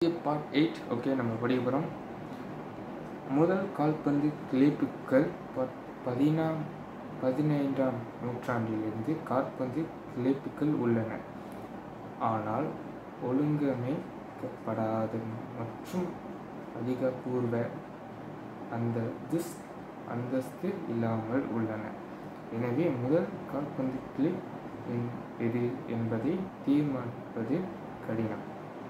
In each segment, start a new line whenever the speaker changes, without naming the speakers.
part eight okay நம்ம படிக்க போகிறோம் முதல் கால்பந்து கிளிப்புகள் ப- பதினாம் பதினைந்தாம் நூற்றாண்டிலிருந்து கால்பந்து கிளிப்புகள் உள்ளன ஆனால் ஒழுங்கமைக்கப்படாத மற்றும் அதிகபூர்வ அந்த திஸ் அந்தஸ்து இல்லாமல் உள்ளன எனவே முதல் கால்பந்து கிளிப் என்- எது என்பதை தீர்மானிப்பது கடினம்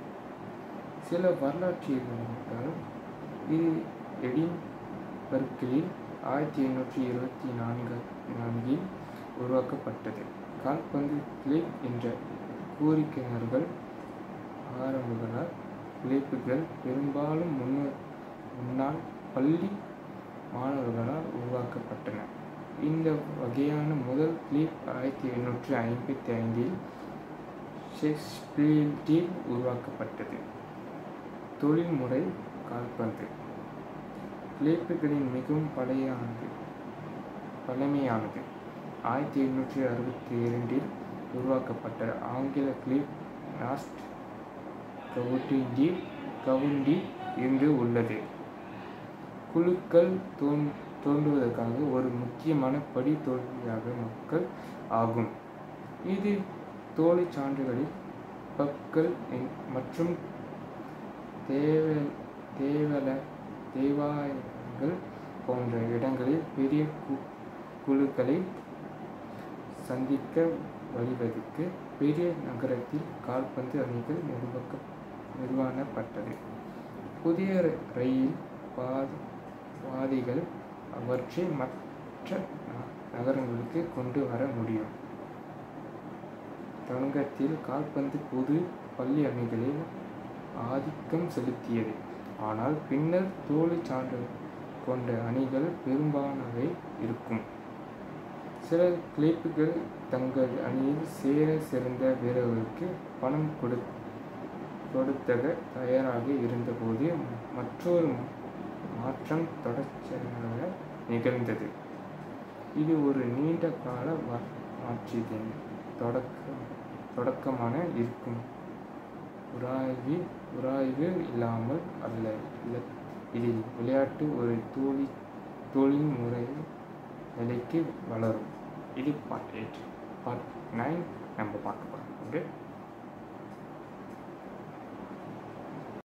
சில வரலாற்றியல் இது எடின் பர்க்கிலில் ஆயிரத்தி எண்ணூற்றி இருபத்தி நான்கு நான்கில் உருவாக்கப்பட்டது கால்பந்து கிளிப் என்ற கோரிக்கையினர்கள் ஆரம்பங்களால் கிளிப்புகள் பெரும்பாலும் முன்ன முன்னாள் பள்ளி மாணவர்களால் உருவாக்கப்பட்டன இந்த வகையான முதல் கிளிப் ஆயிரத்தி எண்ணூற்றி ஐம்பத்தி ஐந்தில் ஷேக்ஸ்பியரில் உருவாக்கப்பட்டது தொழில்முறை கால்பந்து கிளேப்புகளின் மிகவும் பழையானது பழமையானது ஆயிரத்தி எண்ணூற்றி அறுபத்தி இரண்டில் உருவாக்கப்பட்ட ஆங்கில கிளிப் நாஸ்ட் கவுண்டி கவுண்டி இருந்து உள்ளது குழுக்கள் தோன் தோன்றுவதற்காக ஒரு முக்கியமான படித்தோல்வியாக மக்கள் ஆகும் இது தோழி சான்றுகளில் பக்கள் என்- மற்றும் தேவ தேவல தேவாலயங்கள் போன்ற இடங்களில் பெரிய கு- குழுக்களை சந்திக்க வழிவகுத்து பெரிய நகரத்தில் கால்பந்து அணிகள் நிர்வக நிர்வாணப்பட்டது புதிய ர- ரயில் பாத பாதைகள் அவற்றை மற்ற ந- நகரங்களுக்கு கொண்டு வர முடியும் தொடக்கத்தில் கால்பந்து பொது பள்ளி அணிகளில் ஆதிக்கம் செலுத்தியது ஆனால் பின்னர் தோல்வி சான்று கொண்ட அணிகள் பெரும்பாலானவை இருக்கும் சில கிளப்புகள் தங்கள் அணியில் சேர சிறந்த வீரர்களுக்கு பணம் கொடு கொடுத்தக தயாராக இருந்தபோது மற்றொரு மாற்றம் தொடர்ச்சியாக நிகழ்ந்தது இது ஒரு நீண்ட கால வ- மாற்றத்தின் தொடக்க தொடக்கமான இருக்கும் உராய்வு உராய்வு இல்லாமல் அல்ல இல்ல- இதில் விளையாட்டு ஒரு தோழி தொழில்முறை நிலைக்கு வளரும் இது பார்ட் எயிட் பார்ட் நைன் நம்ம பார்க்க போகிறோம் ஓகே